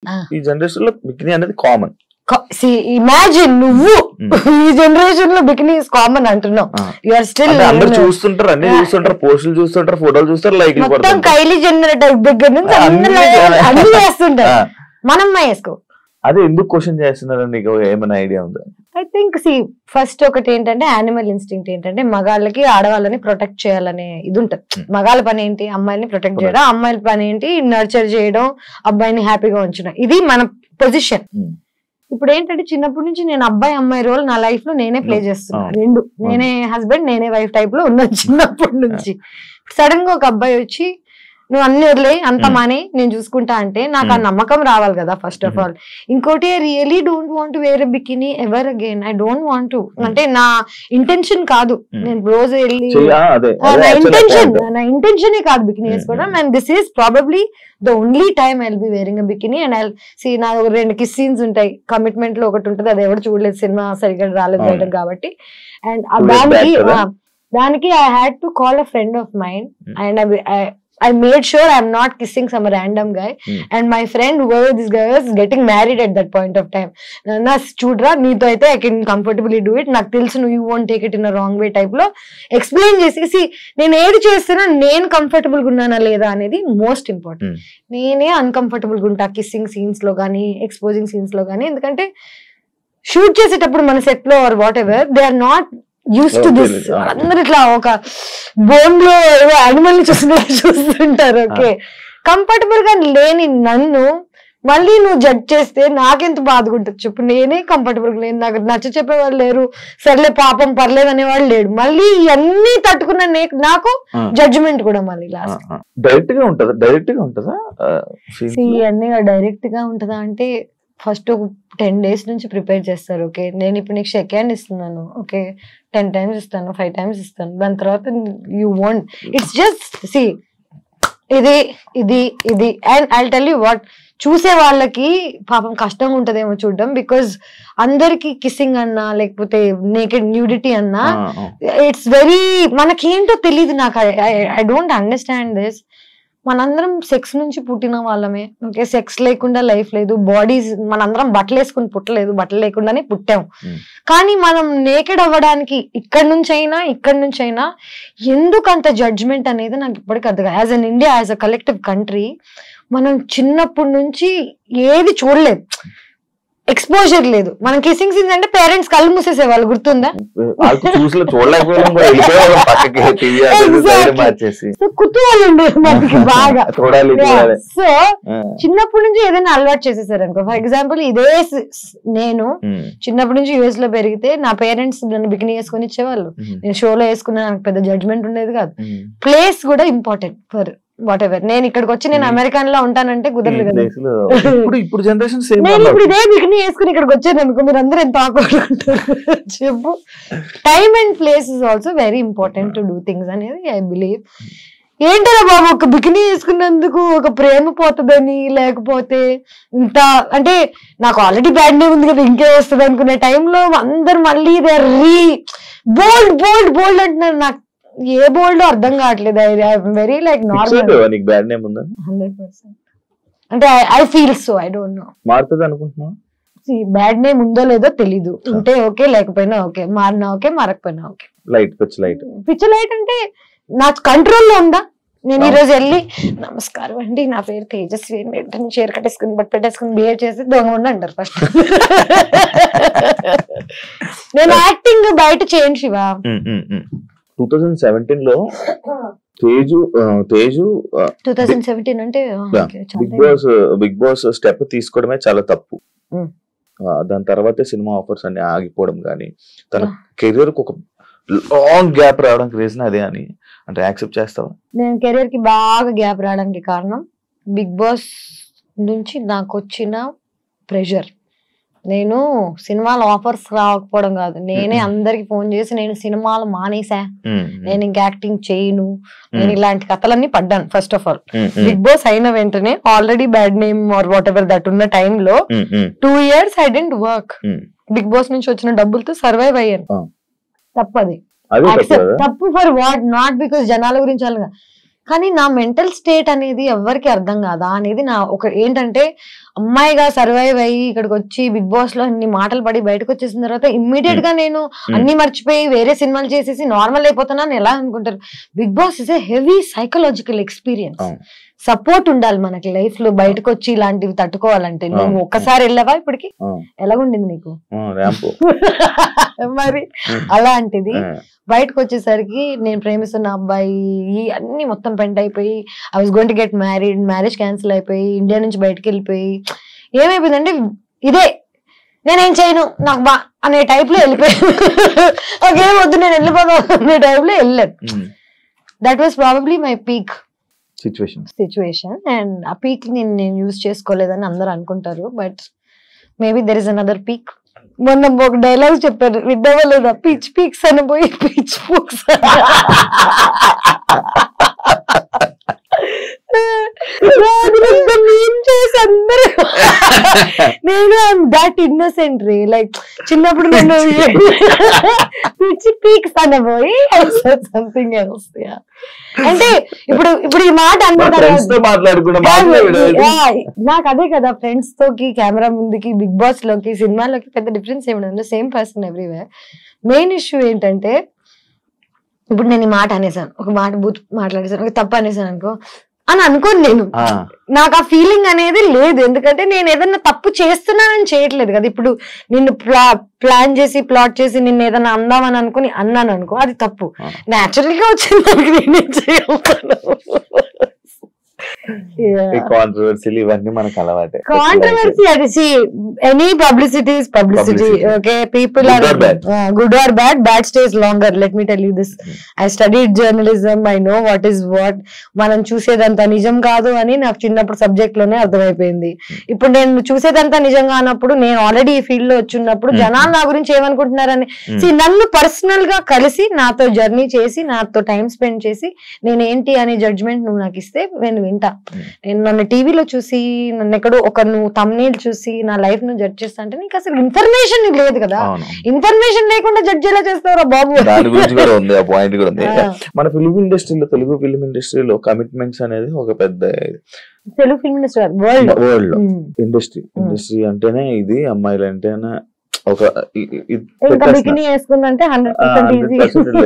ఆ. ఈ జనరేషన్ లో బికినీ అనేది కామన్ ఇమాజిన్ నువ్వు Hmm. ఈ జనరేషన్ లో బికినీ కామన్ అంటున్నావు యు ఆర్ స్టిల్ అంటే అందరు చూస్తుంటారు అన్ని చూస్తుంటారు పోస్టులు చూస్తుంటారు ఫోటోలు చూస్తారు లైక్ మొత్తం కైలీ జనరేటర్ దగ్గర నుంచి ఆ, అందరూ అన్ని- అన్ని వేస్తుంటారు మనం వేసుకో అదే ఎందుకు క్వశ్చన్ చేస్తున్నారు నీకు ఏమైనా ఐడియా ఉందా ఐ థింక్ సి ఫస్ట్ ఒకటి ఏంటంటే యానిమల్ ఇన్స్టింక్ట్ ఏంటంటే మగాళ్ళకి ఆడవాళ్ళని ప్రొటెక్ట్ చేయాలనే ఇది ఉంటుంది Hmm. మగాళ్ళ పని ఏంటి అమ్మాయిని ప్రొటెక్ట్ చేయడం అమ్మాయిల పని ఏంటి నర్చర్ చేయడం అబ్బాయిని హ్యాపీగా ఉంచడం ఇది మన పొజిషన్ Hmm. ఇప్పుడు ఏంటంటే చిన్నప్పటి నుంచి నేను అబ్బాయి అమ్మాయి రోల్ నా లైఫ్ లో నేనే ప్లే Hmm. చేస్తున్నా Ah. రెండు నేనే హస్బెండ్ నేనే వైఫ్ టైప్ లో ఉన్నాను చిన్నప్పటి నుంచి సడన్ గా ఒక అబ్బాయి వచ్చి నువ్వు అన్ని వదిలే అంత Hmm. మాని నేను చూసుకుంటా అంటే నాకు ఆ Hmm. నమ్మకం రావాలి కదా ఫస్ట్ ఆఫ్ Mhm. ఆల్ ఇంకోటి I really don't want wear bikini ever again I don't want to అంటే నా ఇంటెన్షన్ కాదు Hmm. నేను రోజు వెళ్ళి చెయ్య- ఆ, అదే ఆ, అదే నా actual ఇంటెన్షన్ point. నా ఇంటెన్షన్ కాదు బికినీ Hmm. వేసుకోవడం and this is probably the only time I be wearing bikini and I see నా ఒక రెండు కిస్ సీన్స్ ఉంటాయి కమిట్మెంట్ లో ఒకటి ఉంటుంది అది ఎవరు చూడలేదు సినిమా సరిగ్గా రాలేదు అవును. వేయడం కాబట్టి అండ్ Two days దానికి back కదా? ఆ, దానికి I had to call a friend of mine Hmm. And I made sure I'm not kissing some random guy Hmm. And my friend whoever this guy was getting married at that point of time నా చూడరా నీతో అయితే I can comfortably do it నాకు తెలుసు నువ్వు you won't take it in wrong way type లో explain చేసేసి నేను ఏది చేస్తున్నా నేను కంఫర్టబుల్ గా ఉన్నానా లేదా అనేది మోస్ట్ ఇంపార్టెంట్ Hmm. నేనే అన్కంఫర్టబుల్ గా ఉంటా కిస్సింగ్ సీన్స్ లో కానీ ఎక్స్పోజింగ్ సీన్స్ లో కానీ ఎందుకంటే షూట్ చేసేటప్పుడు మన సెట్ లో or whatever they are not used to Oh, this really? Ah. అందరు ఇట్లా ఒక బోన్ లో ఏదో యానిమల్ ని చూస్తున్నట్టు చూస్తుంటారు ఓకే కంఫర్టబుల్ గా లేని నన్ను మళ్ళీ నువ్వు జడ్జ్ చేస్తే నాకెంత బాధగా ఉంటుంది చెప్పు నేనే కంఫర్టబుల్ గా లేను నాకు నచ్చ చెప్పేవాళ్ళు లేరు సర్లే పాపం పర్లేదు అనేవాళ్ళు లేడు మళ్ళీ ఇవన్నీ తట్టుకున్న నే- నాకు ఆ. జడ్జిమెంట్ కూడా మళ్ళీ లాస్ట్ డైరెక్ట్ గా ఉంటదా డైరెక్ట్ గా ఉంటదా ఆ, scenes లో? ఇవన్నీ డైరెక్ట్ గా ఉంటుందా అంటే ఫస్ట్ ఒక టెన్ డేస్ నుంచి ప్రిపేర్ చేస్తారు ఓకే నేను ఇప్పుడు నీకు సెకండ్ ఇస్తున్నాను ఓకే టెన్ టైమ్స్ ఇస్తాను ఫైవ్ టైమ్స్ ఇస్తాను దాని తర్వాత you want it's just see ఇది ఇది ఇది and I tell you what చూసే వాళ్ళకి పాపం కష్టంగా ఉంటదేమో చూడడం బికాజ్ అందరికి కిస్సింగ్ అన్నా లేకపోతే నేకెడ్ న్యూడిటీ అన్నా ఆ, ఆ. ఇట్స్ వెరీ మనకేంటో తెలియదు నాకు ఐ డోంట్ అండర్స్టాండ్ దిస్ మనందరం సెక్స్ నుంచి పుట్టిన వాళ్ళమే ఓకే సెక్స్ లేకుండా లైఫ్ లేదు బాడీస్ మనందరం బట్టలు వేసుకుని పుట్టలేదు బట్టలు లేకుండానే పుట్టాం Hmm. కానీ మనం నేకెడ్ అవ్వడానికి ఇక్కడ నుంచి అయినా ఇక్కడ నుంచి అయినా ఎందుకు అంత జడ్జ్మెంట్ అనేది నాకు ఇప్పటికీ అర్థం as an India as a collective country మనం చిన్నప్పటి నుంచి ఏది చూడలేదు ఎక్స్పోజర్ లేదు మనం కిసింగ్ సీన్స్ అంటే పేరెంట్స్ కళ్ళు మూసేసేవాళ్ళు గుర్తుందా వాళ్ళకి చూసి చూడలేకపోయాం కూడా వెళ్ళిపోయాం పక్కకి టీవీ Exactly. మార్చేసి సో కుతూహలం ఉండేది మనకి బాగా చూడాలి చూడాలి సో ఆ, చిన్నప్పటి నుంచి ఏదైనా అలవాటు చేసేసారు అనుకో ఫర్ ఎగ్జాంపుల్ ఇదే స్- స్- నేను ఉమ్, చిన్నప్పటి నుంచి యూఎస్ లో పెరిగితే నా పేరెంట్స్ నన్ను బికినీ వేసుకొని ఇచ్చేవాళ్ళు ఉమ్, నేను షోలో వేసుకున్నా నాకు పెద్ద జడ్జ్మెంట్ ఉండేది కాదు ఉమ్. ప్లేస్ కూడా ఇంపార్టెంట్ ఫర్ వాట్ ఎవర్ నేను ఇక్కడికి వచ్చి నేను Hmm. అమెరికన్ లో ఉంటానంటే ఈ కుదరదు కదా place లో ఇప్పుడు ఇప్పుడు జనరేషన్ సేమ్ నేను ఇప్పుడు ఇదే బికినీ వేసుకుని ఇక్కడికి వచ్చాను అనుకో మీరు అందరూ ఎంత awkward గా ఉంటారు చెప్పు time and place is also very important to do things అనేది ఐ బిలీవ్ ఏంటరా బాబు ఒక బికినీ వేసుకున్నందుకు ఒక ప్రేమ పోతుందని లేకపోతే ఇంత అంటే నాకు ఆల్రెడీ బ్యాడ్ నేమ్ ఉంది కదా ఇంకే వస్తుంది అనుకునే టైంలో అందరు మళ్ళీ దే రీ బోల్డ్ బోల్డ్ బోల్డ్ అంటున్నారు నాకు ఏ బోల్డ్ అర్థం కావట్లేదు ఐ వెరీ లైక్ నార్మల్ నీకు బ్యాడ్ నేమ్ ఉందా హండ్రెడ్ పర్సెంట్ అంటే I feel so I don't know మారుతుంది అనుకుంటున్నావా బ్యాడ్ నేమ్ ఉందో లేదో తెలీదు ఉంటే ఓకే లేకపోయినా ఓకే మారినా ఓకే మారకపోయినా ఓకే లైట్ పిచ్ లైట్ పిచ్చ లైట్ అంటే నా కంట్రోల్లో ఉందా నేను ఈ అవును. రోజు వెళ్ళి నమస్కారం అండి నా పేరు తేజస్వి అని వెంటనే చీర కట్టేసుకుని బట్ పెట్టేసుకుని బిహేవ్ చేసి దొంగ ఉండి అంటారు ఫస్ట్ నేను యాక్టింగ్ బయట చేయండి శివ టూ థౌజండ్ సెవెంటీన్ లో తేజు ఆ, తేజు టూ థౌసండ్ సెవెంటీన్ అంటే Yeah. okay, చాలా Bigg Boss Bigg Boss step తీసుకోవడమే చాలా తప్పు Mm. ఆ, దాని తర్వాతే సినిమా ఆఫర్స్ అన్ని ఆగిపోవడం కానీ తన Yeah. కెరియర్ కు ఒక లాంగ్ గ్యాప్ రావడానికి రీజన్ అదే అని అంటే యాక్సెప్ట్ చేస్తావా నేను కెరీర్ కి బాగా గ్యాప్ రావడానికి కారణం బిగ్ బాస్ నుంచి నాకు వచ్చిన ప్రెషర్ నేను సినిమాల ఆఫర్స్ రాకపోవడం కాదు నేనే Mhm. అందరికి ఫోన్ చేసి నేను సినిమాలు మానేసా Mm, నేను ఇంకా యాక్టింగ్ చేయను mm, నేను ఇలాంటి కథలన్నీ పడ్డాను first of all mm, mm, Bigg Boss అయిన వెంటనే already bad name or whatever that ఉన్న టైంలో mm, mm, two years I didn't work mm. Bigg Boss నుంచి వచ్చిన డబ్బులతో సర్వైవ్ అయ్యాను Ah. తప్పది అదే తప్పు Accept- కదా తప్పు ఫర్ వాట్ నాట్ బికాస్ జనాల గురించి అలాగా కానీ నా మెంటల్ స్టేట్ అనేది ఎవరికి అర్థం కాదా అనేది నా ఒక ఏంటంటే అమ్మాయిగా సర్వైవ్ అయ్యి ఇక్కడికి వచ్చి బిగ్ బాస్ లో అన్ని మాటలు పడి బయటకు వచ్చేసిన తర్వాత ఇమ్మీడియట్ గా నేను అన్ని మర్చిపోయి వేరే సినిమాలు చేసేసి నార్మల్ అయిపోతున్నాను ఎలా అనుకుంటారు Bigg Boss is a heavy psychological experience అవును. సపోర్ట్ ఉండాలి మనకి లైఫ్ లో బయటకు వచ్చి ఇలాంటివి తట్టుకోవాలంటే నువ్వు అవును. ఒక్కసారి వెళ్ళావా ఇప్పటికి ఆ, ఎలాగుండింది నీకు ఆ, ర్యాంపు మరి అలాంటిది బయటకు వచ్చేసరికి నేను ప్రేమిస్తున్న అబ్బాయి ఈ అన్ని మొత్తం పెంట్ అయిపోయి I was going to get married marriage cancel అయిపోయి ఇండియా నుంచి బయటకు వెళ్ళిపోయి ఏమైపోయిందంటే ఇదే నేనేం చేయను నాకు బా అనే టైప్ లో వెళ్ళిపోయాను నాకేం వద్దు నేను వెళ్ళిపోతాను అనే టైప్ లో వెళ్ళాను that was probably my peak situation situation and ఆ పీక్ నేను నేను యూజ్ చేసుకోలేదని అందరూ అనుకుంటారు but maybe there is another peak మొన్న ఒక డైలాగ్ చెప్పారు విద్దావా లేదా పీచ్ పీక్స్ అని పోయి పీచ్ పూక్స్ చేసి అందరూ నేను దాట్ ఇన్నోసెంట్ రే లైక్ చిన్నప్పుడు నన్ను పిచ్చి పీక్స్ అనబోయి సంథింగ్ ఎల్స్ అంటే ఇప్పుడు ఇప్పుడు ఈ మాట అన్న ఫ్రెండ్స్ తో తర్వాత మాట్లాడుకున్న కాదు, మాట్లాడు యా, నాకు అదే కదా ఫ్రెండ్స్ తోకి కెమెరా ముందుకి బిగ్ బాస్ లోకి సినిమాలోకి పెద్ద డిఫరెన్స్ ఏమి same person everywhere main issue ఏంటంటే ఇప్పుడు నేను ఈ మాట అనేసాను ఒక మాట బూత్ మాట్లాడేసాను ఒక తప్పు అనేసాను అనుకో అని అనుకోను నేను నాకు ఆ ఫీలింగ్ అనేది లేదు ఎందుకంటే నేను ఏదన్నా తప్పు చేస్తున్నానని చేయట్లేదు కదా ఇప్పుడు నిన్ను ప్లా ప్లాన్ చేసి ప్లాట్ చేసి నిన్ను ఏదైనా అందామని అనుకుని అన్నాను అనుకో అది తప్పు ఆ. న్యాచురల్ గా వచ్చింది దానికి నేనేం చేయగలుగుతాను ఈ కాంట్రవర్సీలు ఇవన్నీ మనకు అలవాటే కాంట్రవర్సీ అది any publicity is publicity Publicity. Okay people Good or or bad. Good or bad bad stays longer let me tell you this I studied journalism I know what is what మనం చూసేదంతా నిజం కాదు అని నాకు చిన్నప్పుడు subject లోనే అర్థమైపోయింది ఇప్పుడు నేను చూసేదంతా నిజం కానప్పుడు నేను ఆల్రెడీ ఈ ఫీల్డ్ లో వచ్చినప్పుడు Hmm. జనాలు నా గురించి ఏమనుకుంటున్నారని Hmm. See, నన్ను పర్సనల్ గా కలిసి నాతో జర్నీ చేసి నాతో టైం స్పెండ్ చేసి నేను ఏంటి అనే జడ్జ్మెంట్ నువ్వు నాకు ఇస్తే నేను వింటా Hmm. నేను నన్ను టీవీలో చూసి నన్ను ఎక్కడో ఒక నువ్వు తమ్నేల్ చూసి నా లైఫ్ ను జడ్జ్ చేస్తా అంటే నీకు అసలు ఇన్ఫర్మేషన్ లేదు కదా అవును ఇన్ఫర్మేషన్ లేకుండా జడ్జ్ ఎలా చేస్తావురా బాబు దాని గురించి కూడా ఉంది ఆ పాయింట్ కూడా ఉంది ఆ. మన ఫిలిం ఇండస్ట్రీలో తెలుగు ఫిలిం ఇండస్ట్రీలో కమిట్మెంట్స్ అనేది ఒక పెద్ద Telugu film industry world world లో ఇండస్ట్రీ ఇండస్ట్రీ అంటేనే ఇది అమ్మాయిలు అంటేనే ఒక ఇ- ఇ- ఇది ఇంకా పెట్టేస్తున్నారు. బికినీ వేసుకుందంటే హండ్రెడ్ ఆ, పర్సెంట్ ఈజీ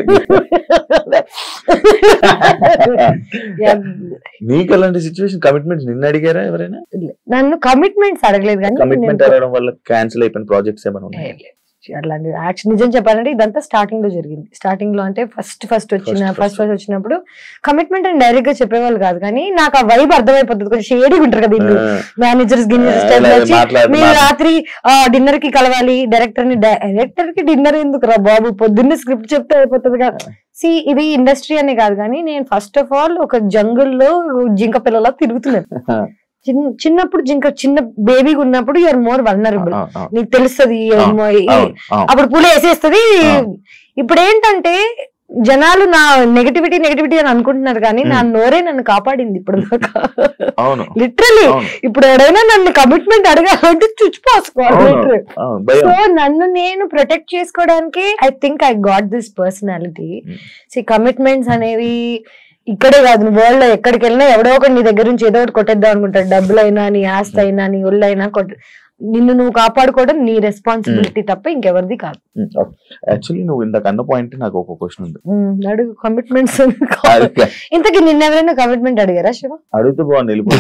100% నీకు అలాంటి సిచ్యువేషన్ కమిట్మెంట్స్ నిన్న అడిగారా ఎవరైనా నన్ను కమిట్మెంట్స్ అడగలేదు కానీ కమిట్మెంట్ నేను- అడగడం వల్ల క్యాన్సిల్ అయిపోయిన ప్రాజెక్ట్స్ ఏమైనా ఉన్నాయి అట్లాంటి యాక్షన్ నిజం చెప్పాలంటే ఇదంతా స్టార్టింగ్ లో జరిగింది స్టార్టింగ్ లో అంటే ఫస్ట్ ఫస్ట్ వచ్చిన First, ఫస్ట్ ఫస్ట్ వచ్చినప్పుడు కమిట్మెంట్ అని డైరెక్ట్ గా చెప్పేవాళ్ళు కాదు కానీ నాకు ఆ వైబ్ అర్థమైపోతుంది కొంచెం షేడీగా ఉంటారు కదా ఇల్లు మేనేజర్స్ గిన్నెర్స్ ఆ, ఇలా మాట్లాడు- మీరు మాట్లాడు. రాత్రి డిన్నర్ కి కలవాలి డైరెక్టర్ ని డైరెక్టర్ కి డిన్నర్ ఎందుకు రా బాబు పొద్దున్నే స్క్రిప్ట్ చెప్తే అయిపోతుంది కదా సి ఇది ఇండస్ట్రీ అనే కాదు కానీ నేను ఫస్ట్ ఆఫ్ ఆల్ ఒక జంగుల్లో జింక పిల్లలా తిరుగుతున్నాను చిన్న చిన్నప్పుడు జింక చిన్న బేబీగా ఉన్నప్పుడు యూఆర్ మోర్ వల్నరబుల్ నీకు తెలుస్తుంది అప్పుడు పూలు వేసేస్తుంది ఆ. ఇప్పుడు ఏంటంటే జనాలు నా నెగటివిటీ నెగటివిటీ అని అనుకుంటున్నారు కానీ నా నోరే నన్ను కాపాడింది ఇప్పుడు దాకా అవును లిటరలీ అవును ఇప్పుడు ఎవరైనా నన్ను కమిట్మెంట్ అడగాలంటే చుచ్చిపోసుకోవాలి అవును. literally. అవును, భయం సో నన్ను నేను ప్రొటెక్ట్ చేసుకోవడానికి I think I got this personality Mm. See commitments అనేవి ఇక్కడే కాదు వరల్డ్ లో ఎక్కడికి వెళ్ళినా ఎవడో ఒకటి నీ దగ్గర నుంచి ఏదో ఒకటి కొట్టేద్దాం అనుకుంటాడు డబ్బులైనా నీ ఆస్తి అయినా నీ ఒళ్ళైనా కొట్ట నిన్ను నువ్వు కాపాడుకోవడం నీ రెస్పాన్సిబిలిటీ తప్ప ఇంకెవరిది కాదు యాక్చువల్లీ నువ్వు ఇందాక అన్న పాయింట్ నాకు ఒక క్వశ్చన్ ఉంది Mm, అడుగు కమిట్మెంట్స్ అది ఇంతకీ నిన్న ఎవరైనా కమిట్మెంట్ అడిగారా శివ అడిగితే బాగుంది వెళ్ళిపో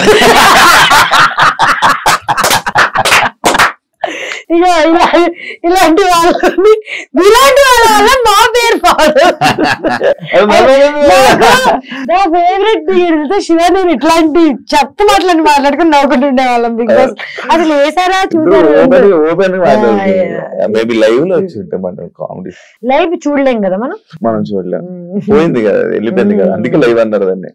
ఇక ఇలా ఇలాంటి వాళ్ళని ఇలాంటి వాళ్ళ వల్ల మా పేరు పాడు నా ఫేవరెట్ తెలుసా శివ నేను ఇట్లాంటి చెత్త మాటలని మాట్లాడుకుని నవ్వుకుంటుండే వాళ్ళం బిగ్ బాస్ అసలు వేసారా చూసారా open Yeah, yeah. Maybe live లో వచ్చి ఉంటే మన కామెడీ లైవ్ చూడలేం కదా మనం మనం చూడలేం పోయింది కదా వెళ్ళిపోయింది కదా అందుకే లైవ్ అన్నారు దాన్ని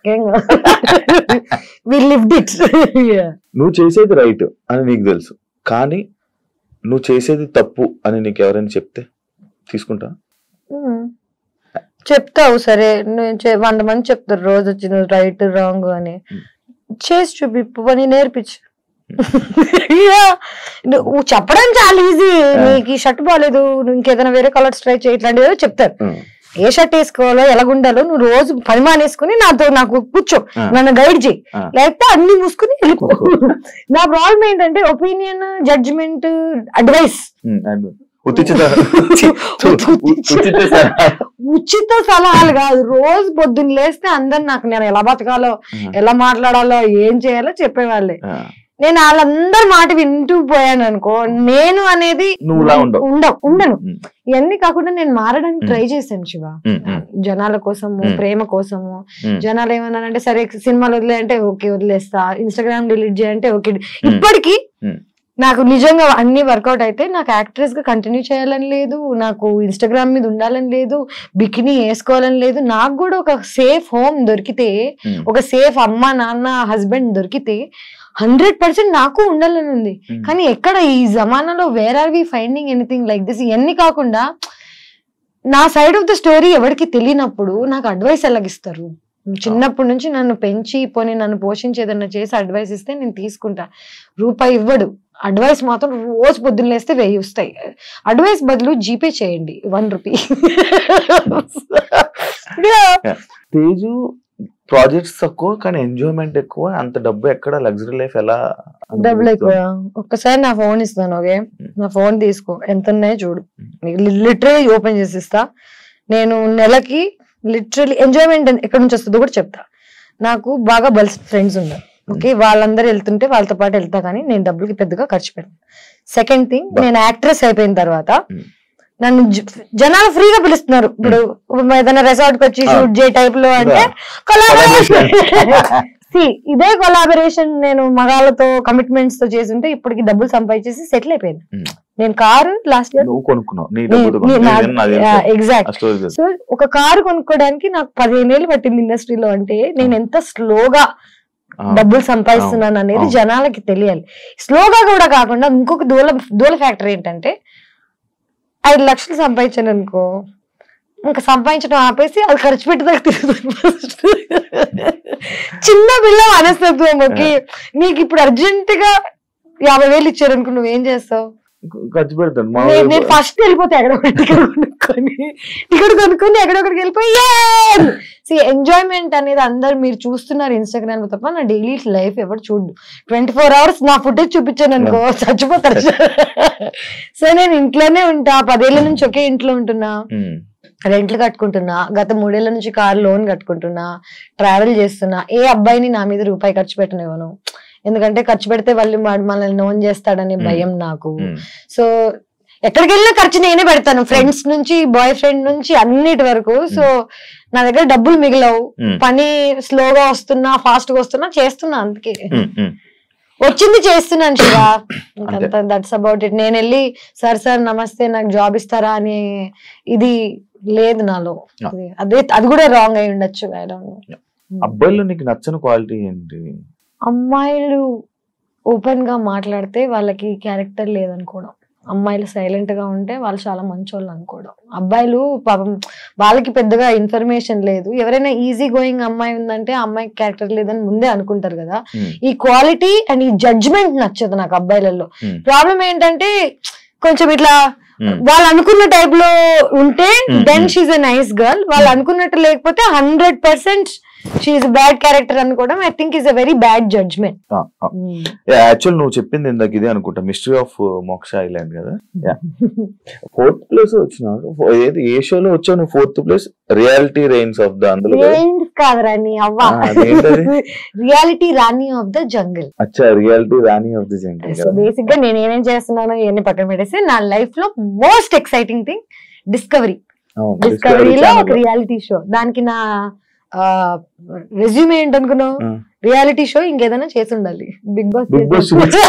వి లివ్డ్ ఇట్ నువ్వు చేసేది రైట్ అని నీకు తెలుసు కానీ నువ్వు చేసేది తప్పు అని నీకు ఎవరైనా చెప్తే తీసుకుంటా చెప్తావు సరే నువ్వు చే- వంద మంది చెప్తారు రోజు వచ్చి నువ్వు రైట్ రాంగ్ అని చేసి చూపి పని నేర్పించు Yeah. నువ్వు చెప్పడం చాలా ఈజీ నీకు ఈ షర్ట్ బాగాలేదు నువ్వు ఇంకేదైనా వేరే కలర్స్ ట్రై చేయి ఇట్లాంటివి ఏదో చెప్తారు ఏ షర్ట్ వేసుకోవాలో ఎలాగుండాలో నువ్వు రోజు పని మానేసుకుని నాతో నాకు కూర్చో ఆ. నన్ను గైడ్ చేయి ఆ. లేకపోతే అన్ని మూసుకుని వెళ్ళిపో నా ప్రాబ్లం ఏంటంటే opinion judgement advice um, and ఉచిత ఉచిత సలహా. ఉచిత సలహాలు కాదు రోజు పొద్దున్న లేస్తే అందరు నాకు నేను ఎలా బతకాలో ఎలా మాట్లాడాలో ఏం చేయాలో చెప్పేవాళ్ళే ఆ, నేను వాళ్ళందరి మాట వింటూ పోయాను అనుకో నేను అనేది నువ్వులా ఉండవు. ఉండవు ఉండను ఉమ్, ఇవన్నీ కాకుండా నేను మారడానికి మ్. ట్రై చేశాను శివ ఉమ్, ఉమ్, జనాల కోసము మ్. ప్రేమ కోసము ఉమ్. జనాలు ఏమన్నారంటే సరే సినిమాలు వదిలే అంటే ఓకే వదిలేస్తా ఇన్స్టాగ్రామ్ డిలీట్ చేయంటే ఓకే ఇప్పటికీ మ్. నాకు నిజంగా అన్ని వర్కౌట్ అయితే నాకు యాక్ట్రెస్ గా కంటిన్యూ చేయాలని లేదు నాకు ఇన్స్టాగ్రామ్ మీద ఉండాలని లేదు బికినీ వేసుకోవాలని లేదు నాకు కూడా ఒక సేఫ్ హోమ్ దొరికితే ఉమ్, ఒక సేఫ్ అమ్మ నాన్న హస్బెండ్ దొరికితే హండ్రెడ్ పర్సెంట్ నాకు ఉండాలని ఉంది ఉమ్. కానీ ఎక్కడ ఈ జమానాలో where are we finding anything like this ఇవన్నీ కాకుండా నా సైడ్ ఆఫ్ ద స్టోరీ ఎవరికి తెలియనప్పుడు నాకు అడ్వైస్ ఎలాగిస్తారు చిన్నప్పటి నుంచి నన్ను పెంచి పోనీ నన్ను పోషించి ఏదన్నా చేసి అడ్వైస్ ఇస్తే నేను తీసుకుంటా రూపాయి ఇవ్వడు అడ్వైస్ మాత్రం రోజు పొద్దున్న లేస్తే వెయ్యి వస్తాయి అడ్వైస్ బదులు జీపే చేయండి వన్ రూపీ తేజు ప్రాజెక్ట్స్ తక్కువ కానీ ఎంజాయ్మెంట్ ఎక్కువ అంత డబ్బు ఎక్కడ లగ్జరీ లైఫ్ ఎలా డబ్బులు ఎక్కువ ఒక్కసారి నా ఫోన్ ఇస్తాను ఓకే నా ఫోన్ తీసుకో ఎంత ఉన్నాయో చూడు లిటరలీ ఓపెన్ చేసి ఇస్తా నేను నెలకి లిటరలీ ఎంజాయ్మెంట్ ఎక్కడి నుంచి వస్తుందో కూడా చెప్తా నాకు బాగా బల్స్ ఫ్రెండ్స్ ఉన్నారు ఓకే వాళ్ళందరూ వెళ్తుంటే వాళ్ళతో పాటు వెళ్తా కానీ నేను డబ్బులకి పెద్దగా ఖర్చు పెడతాను సెకండ్ థింగ్ బా. నేను యాక్ట్రెస్ అయిపోయిన తర్వాత Hmm. నన్ను జ- జనాలు ఫ్రీగా పిలుస్తున్నారు ఇప్పుడు ఏదైనా రెసార్ట్ కి వచ్చి Ah. షూట్ చేయ టైప్ లో అంటే కొలాబరేషన్ See, ఇదే కొలాబరేషన్ నేను మగాళ్ళతో కమిట్మెంట్స్ తో చేస్తుంటే ఇప్పటికి డబ్బులు సంపాదించేసి సెటిల్ అయిపోయింది Hmm. నేను కారు లాస్ట్ ఇయర్ నువ్వు కొనుక్కున్నావు నీ డబ్బుతో కొనుక్కున్నావు. నాది ఎగ్జాక్ట్ ఆ స్టోరీ తెలుసు. సో ఒక కారు కొనుక్కోవడానికి నాకు పదిహేను ఏళ్ళు పట్టింది ఇండస్ట్రీలో అంటే నేను ఎంత స్లోగా ఆ, డబ్బులు సంపాదిస్తున్నాను అనేది అవును. జనాలకి తెలియాలి స్లోగా కూడా కాకుండా ఇంకొక దూల దూల ఫ్యాక్టర్ ఏంటంటే ఐదు లక్షలు సంపాదించాను అనుకో ఇంకా సంపాదించడం ఆపేసి అది ఖర్చు పెట్టేదాకా తిరుగుతుంది చిన్న పిల్ల మనస్తత్వం ఓకే నీకు ఇప్పుడు అర్జెంట్ గా యాభై వేలు ఇచ్చారు అనుకో నువ్వేం చేస్తావు ఖర్చు పెడతాను మా నేను- ఊరు- నేను ఫస్ట్ వెళ్ళిపోతే ఎక్కడ టికెట్ కొనుక్కొని టికెట్ కొనుక్కొని ఎక్కడొక్కడికి వెళ్ళిపోయి సి ఎంజాయ్మెంట్ అనేది అందరు మీరు చూస్తున్నారు ఇన్స్టాగ్రామ్ లో తప్ప నా డైలీ లైఫ్ ఎవరు చూడు ట్వంటీ ఫోర్ అవర్స్ నా ఫుటేజ్ చూపించాను అనుకో చచ్చిపోతారు సో నేను ఇంట్లోనే ఉంటా పదేళ్ల నుంచి ఒకే ఇంట్లో ఉంటున్నా ఉమ్, రెంట్లు కట్టుకుంటున్నా గత మూడేళ్ల నుంచి కార్ లోన్ కట్టుకుంటున్నా ట్రావెల్ చేస్తున్నా ఏ అబ్బాయిని నా మీద రూపాయి ఖర్చు పెట్టనివ్వను ఎందుకంటే ఖర్చు పెడితే వాళ్ళు వాడు మనల్ని నోన్ చేస్తాడనే Hmm. భయం నాకు ఉమ్, సో ఎక్కడికి వెళ్ళినా ఖర్చు నేనే పెడతాను ఫ్రెండ్స్ నుంచి బాయ్ ఫ్రెండ్ నుంచి అన్నిటి వరకు సో నా దగ్గర డబ్బులు మిగిలవు ఉమ్, పని స్లోగా వస్తున్నా ఫాస్ట్ గా వస్తున్నా చేస్తున్నా అందుకే ఉమ్, ఉమ్. వచ్చింది చేస్తున్నాను శివ అంతే. దట్స్ అబౌట్ ఇట్ నేను వెళ్ళి సార్ సార్ నమస్తే నాకు జాబ్ ఇస్తారా అని ఇది లేదు నాలో Yeah. అది- అదే అది కూడా రాంగ్ అయి ఉండొచ్చు I don't know. అబ్బాయిలో నీకు నచ్చని క్వాలిటీ ఏంటి అమ్మాయిలు ఓపెన్ గా మాట్లాడితే వాళ్ళకి క్యారెక్టర్ లేదనుకోవడం అమ్మాయిలు సైలెంట్ గా ఉంటే వాళ్ళు చాలా మంచోళ్ళు అనుకోవడం అబ్బాయిలు పాపం వాళ్ళకి పెద్దగా ఇన్ఫర్మేషన్ లేదు ఎవరైనా ఈజీ గోయింగ్ అమ్మాయి ఉందంటే ఆ అమ్మాయికి క్యారెక్టర్ లేదని ముందే అనుకుంటారు కదా ఉమ్, ఈ క్వాలిటీ అండ్ ఈ జడ్జ్మెంట్ నచ్చదు నాకు అబ్బాయిలలో Hmm. ప్రాబ్లం ఏంటంటే కొంచెం ఇట్లా ఉమ్, వాళ్ళు అనుకున్న టైప్ లో ఉంటే Hmm, then hmm. She's a nice girl వాళ్ళు అనుకున్నట్టు లేకపోతే hundred percent she's bad character అనుకోవడం I think is a very bad judgement ఆ, ఆ. యాక్చువల్ నువ్వు చెప్పింది ఇందాక ఇదే అనుకుంటా మిస్టరీ ఆఫ్ మోక్ష ఐలాండ్ కదా ఫోర్త్ ప్లేస్ వచ్చినావు ఏది ఏ షోలో వచ్చావు నువ్వు fourth place reality range of the అందులో కదా? కాదు రాణి అవ్వ ఆ, అదేంటది? Reality Rani of the jungle అచ్చా reality Rani of the jungle so basic గా నేను ఏమేం చేస్తున్నానో ఇవన్నీ పక్కన పెట్టేసి నా లైఫ్ లో మోస్ట్ ఎక్సైటింగ్ థింగ్ డిస్కవరీ డిస్కవరీలో ఒక రియాలిటీ షో దానికి నా రెజ్యూమ్ ఏంటనుకున్నావు రియాలిటీ షో ఇంకేదైనా చేసి ఉండాలి బిగ్ బాస్ బిగ్ బాస్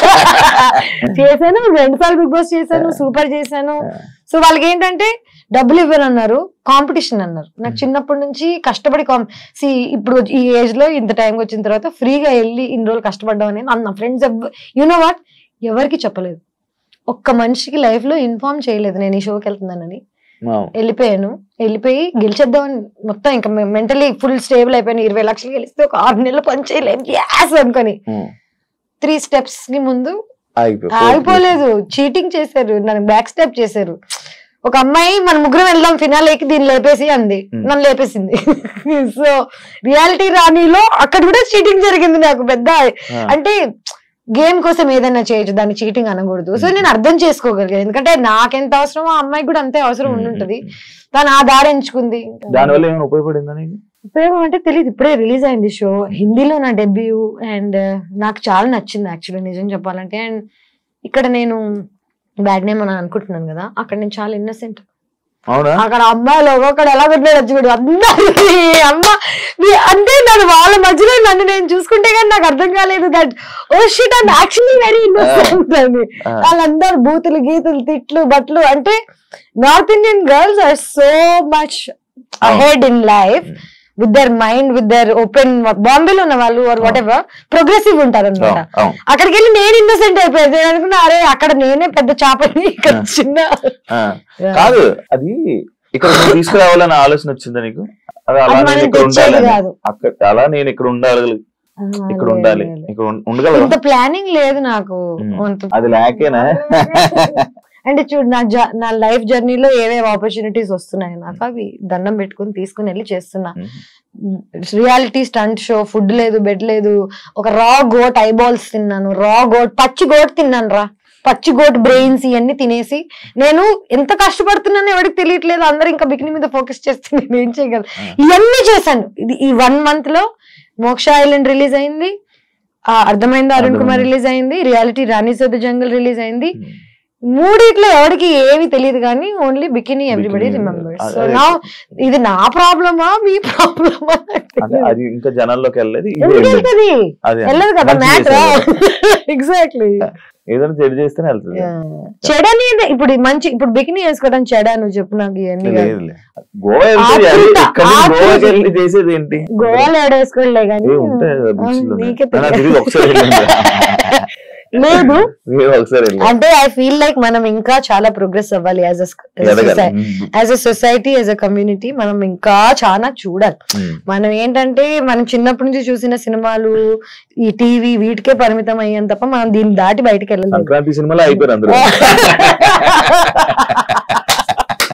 చేశాను రెండు సార్లు బిగ్ బాస్ చేశాను సూపర్ చేశాను సో వాళ్ళకి ఏంటంటే డబ్బులు ఇవ్వనన్నారు కాంపిటీషన్ అన్నారు నాకు చిన్నప్పటి నుంచి కష్టపడి సి ఇప్పుడు ఈ ఏజ్ లో ఇంత టైంకి వచ్చిన తర్వాత ఫ్రీగా వెళ్ళి ఇన్ని రోజులు కష్టపడ్డాం అనేది నా ఫ్రెండ్స్ యూనో వాట్ ఎవరికి చెప్పలేదు ఒక్క మనిషికి లైఫ్ లో ఇన్ఫార్మ్ చేయలేదు నేను ఈ షోకి వెళ్తున్నానని వెళ్ళిపోయాను వెళ్ళిపోయి గెలిచేద్దామని మొత్తం ఇంకా మెంటలీ ఫుల్ స్టేబుల్ అయిపోయాను ఇరవై లక్షలు గెలిస్తే ఒక ఆరు నెలలు పని చేయలేం యాస్ అనుకొని త్రీ స్టెప్స్ కి ముందు ఆగిపోలేదు చీటింగ్ చేశారు నన్ను బ్యాక్ స్టెప్ చేశారు ఒక అమ్మాయి మన ముగ్గురం వెళ్దాం ఫినాలేకి దీన్ని లేపేసి అంది Hmm. నన్ను లేపేసింది సో రియాలిటీ రాణిలో అక్కడ కూడా చీటింగ్ జరిగింది నాకు పెద్ద ఆ. అంటే గేమ్ కోసం ఏదైనా చేయొచ్చు దాన్ని చీటింగ్ అనకూడదు సో Hmm. నేను అర్థం చేసుకోగలిగాను ఎందుకంటే నాకెంత అవసరమో ఆ అమ్మాయికి కూడా అంతే అవసరం ఉమ్, ఉండుంటది ఉమ్, తను ఆ దారి ఎంచుకుంది దానివల్ల ఏమైనా ఉపయోగపడిందా నీకు ఉపయోగం అంటే తెలియదు ఇప్పుడే రిలీజ్ అయింది షో హిందీలో నా డెబ్యూ అండ్ నాకు చాలా నచ్చింది యాక్చువల్లీ నిజం చెప్పాలంటే అండ్ ఇక్కడ నేను బ్యాడ్ నేమ్ అని అనుకుంటున్నాను కదా అక్కడ నేను చాలా ఇన్నసెంట్ అవునా అక్కడ అమ్మాయిలు ఒక్కొక్కడు ఎలా కొట్టినాడు చూడు అందరికి అమ్మ మీ- అంటే నన్ను వాళ్ళ మధ్యలో నన్ను నేను చూసుకుంటే కానీ నాకు అర్థం కాలేదు that oh shit and actually very innocent అని ఆ. వాళ్ళందరూ బూతులు గీతులు తిట్లు బట్లు అంటే north Indian girls are so much ahead in life with their mind with their open బాంబేలో ఉన్న వాళ్ళు ఆర్ వాట్ ఎవర్ ప్రోగ్రెసివ్ ఉంటారు అనమాట అవును, అవును. అక్కడికి వెళ్ళి నేను ఇన్నోసెంట్ అయిపోయాను నేను అనుకున్నా అరే అక్కడ నేనే పెద్ద చేపని ఇక్కడ ఆ. చిన్న ఆ. కాదు అది ఇక్కడ నువ్వు తీసుకురావాలని ఆలోచన వచ్చిందా నీకు అది అలా అది నేను మనం ఇక్కడ తెచ్చేది ఉండాలి కాదు అక్కడ అలా నేను ఇక్కడ ఉండాలి ఇక్కడ లేదు, ఉండాలి లేదు. ఇక్కడ ఉం- ఉండగలరా ఇంత ప్లానింగ్ లేదు నాకు ఉమ్. అంత- అది లేకేనా అంటే చూడు నా జ- నా లైఫ్ జర్నీలో ఏవేవి ఆపర్చునిటీస్ వస్తున్నాయి నాకు అవి దండం పెట్టుకుని తీసుకుని వెళ్ళి చేస్తున్నా రియాలిటీ స్టంట్ షో ఫుడ్ లేదు బెడ్ లేదు ఒక రా గోట్ ఐబాల్స్ తిన్నాను రా గోట్ పచ్చి గోట్ తిన్నాను రా పచ్చి గోట్ బ్రెయిన్స్ ఇవన్నీ తినేసి నేను ఎంత కష్టపడుతున్నానో ఎవరికి తెలియట్లేదు అందరూ ఇంకా బికిని మీద ఫోకస్ చేస్తే నేను ఏం చేయగలను ఆ. ఇవన్నీ చేశాను ఇది ఈ వన్ మంత్ లో మోక్ష ఐలాండ్ రిలీజ్ అయింది ఆ అర్థమైంది అరుణ్ కుమార్ అర్థమైంది. రిలీజ్ అయింది రియాలిటీ రాణి సోద జంగల్ రిలీజ్ అయింది మూడిట్లో ఎవరికి ఏమి తెలియదు కానీ only bikini everybody Bikini, remembers అదే. సో నా ఇది నా ప్రాబ్లమా మీ ప్రాబ్లమా అంటే అది ఇంకా జనాల్లోకి వెళ్ళలేదు ఇది ఎందుకు వెళ్ళలేదు. వెళ్తుంది అదే వెళ్ళదు కదా మంచి మ్యాచ్ చేశారు. ఎగ్జాక్ట్లీ ఏదైనా చెడు చేస్తేనే వెళ్తుంది చెడని ఇప్పుడు మంచి ఇప్పుడు బికినీ వేసుకోవడం చెడ నువ్వు చెప్పు నాకు ఇవన్నీ కాదు. లేదులే. గోవా వెళ్తే ఆతృత, అది ఇక్కడ నుంచి ఆతృత. గోవాకి వెళ్ళి చేసేది ఏంటి గోవాలో ఏడేసుకోలే కానీ ఏ ఉంటాయి కదా beach లోనే. నీకే నా తెలియదు. తిరిగి ఒకసారి వెళ్ళింది. లేదు నేను ఒకసారి వెళ్ళి అంటే ఐ ఫీల్ లైక్ మనం ఇంకా చాలా ప్రోగ్రెస్ అవ్వాలి యాజ్ ఎదగాలి as a society as a community మనం ఇంకా చాలా చూడాలి ఉమ్. మనం ఏంటంటే మనం చిన్నప్పటి నుంచి చూసిన సినిమాలు ఈ టీవీ వీటికే పరిమితం అయ్యాం తప్ప మనం దీన్ని దాటి బయటకు వెళ్ళలేదు సంక్రాంతి సినిమాలో అయిపోయారు అందరూ